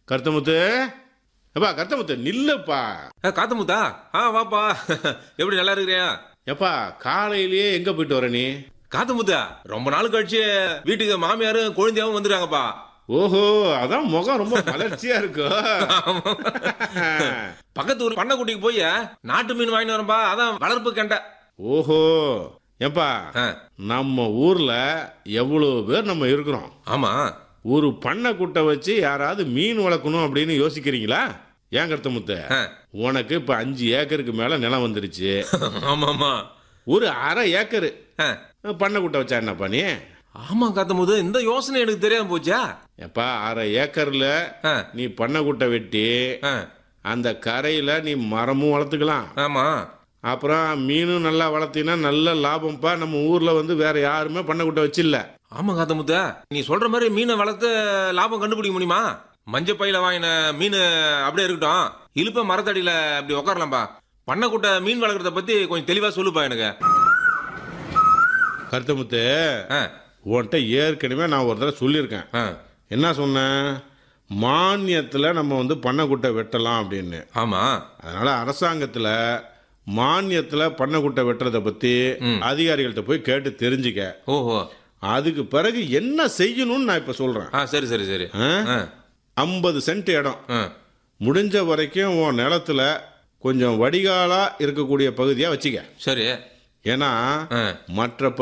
கருத்தமுத்து எப்பா கருத்தமுத்து நில்லுப்பா ஆ, காத்தமுத்தா ஆ வாப்பா எப்படி நல்லா இருக்கிறியா எப்பா காலையிலேயே எங்க போயிட்டு வர நீ காத்தமுத்தா ரொம்ப நாள் கழிச்சு வீட்டுக்கு மாமியாரும் குழந்தையாவும் வந்துருக்காங்கப்பா ஓஹோ அதான் முகம் ரொம்ப மலர்ச்சியா இருக்கு பக்கத்து ஊர் பண்ணக்குட்டிக்கு போய் நாட்டு மீன் வாங்கிட்டு வரேன்பா அதான் வளர்ப்பு கண்டை ஓஹோ ஏப்பா ஆ, நம்ம ஊர்ல எவ்வளவு பேர் நம்ம இருக்கிறோம் ஆமா ஒரு பண்ணை குட்டை வச்சு யாராவது மீன் வளர்க்கணும் அப்படின்னு யோசிக்கிறீங்களா ஏன் கருத்தமுத்து ஆ, உனக்கு இப்ப அஞ்சு ஏக்கருக்கு மேல நிலம் வந்துருச்சு ஆமா ஆமா ஒரு அரை ஏக்கரு ஆ, பண்ணை குட்டை வச்சா என்னப்பா நீ ஆமா காத்தமுது இந்த யோசனை எனக்கு தெரியாம போச்சா எப்பா அரை ஏக்கர்ல ஆ, நீ பண்ணை குட்டை வெட்டி ஆ, அந்த கரையில நீ மரமும் வளர்த்துக்கலாம் ஆமா அப்புறம் மீனும் நல்லா வளர்த்தீங்கன்னா நல்ல லாபம்ப்பா நம்ம ஊர்ல வந்து வேற யாருமே பண்ணை குட்டை வச்சில்ல ஆமா காத்தமுத்தா நீ சொல்ற மாதிரி மீனை வளர்த்து லாபம் கண்டுபிடிக்க முடியுமா மஞ்ச பையில வாங்கின மீன் அப்படியே இருக்கட்டும் இழுப்ப மரத்தடியில அப்படி உட்காரலாம்பா பண்ணக்கூட்ட மீன் வளர்க்கறத பத்தி கொஞ்சம் தெளிவா சொல்லுப்பா எனக்கு கருத்தமுத்து ஆ, உன்கிட்ட ஏற்கனவே நான் ஒரு தடவை சொல்லியிருக்கேன் ஆ, என்ன சொன்னேன் மானியத்தில் நம்ம வந்து பண்ணைக்குட்டை வெட்டலாம் அப்படின்னு ஆமா அதனால அரசாங்கத்தில் மானியத்தில் பண்ணைக்குட்டை வெட்டுறதை பற்றி அதிகாரிகள்கிட்ட போய் கேட்டு தெரிஞ்சுக்க ஓஹோ அதுக்கு பிறகு என்ன செய்யணும்னு நான் இப்போ சொல்கிறேன் ஆ சரி சரி சரி ஆ, ஐம்பது சென்ட் இடம் ஆ, முடிஞ்ச வரைக்கும் உன் நிலத்துல கொஞ்சம் வடிகாலா இருக்கக்கூடிய பகுதியாக வச்சுக்க சரி ஏன்னா ஆ மற்ற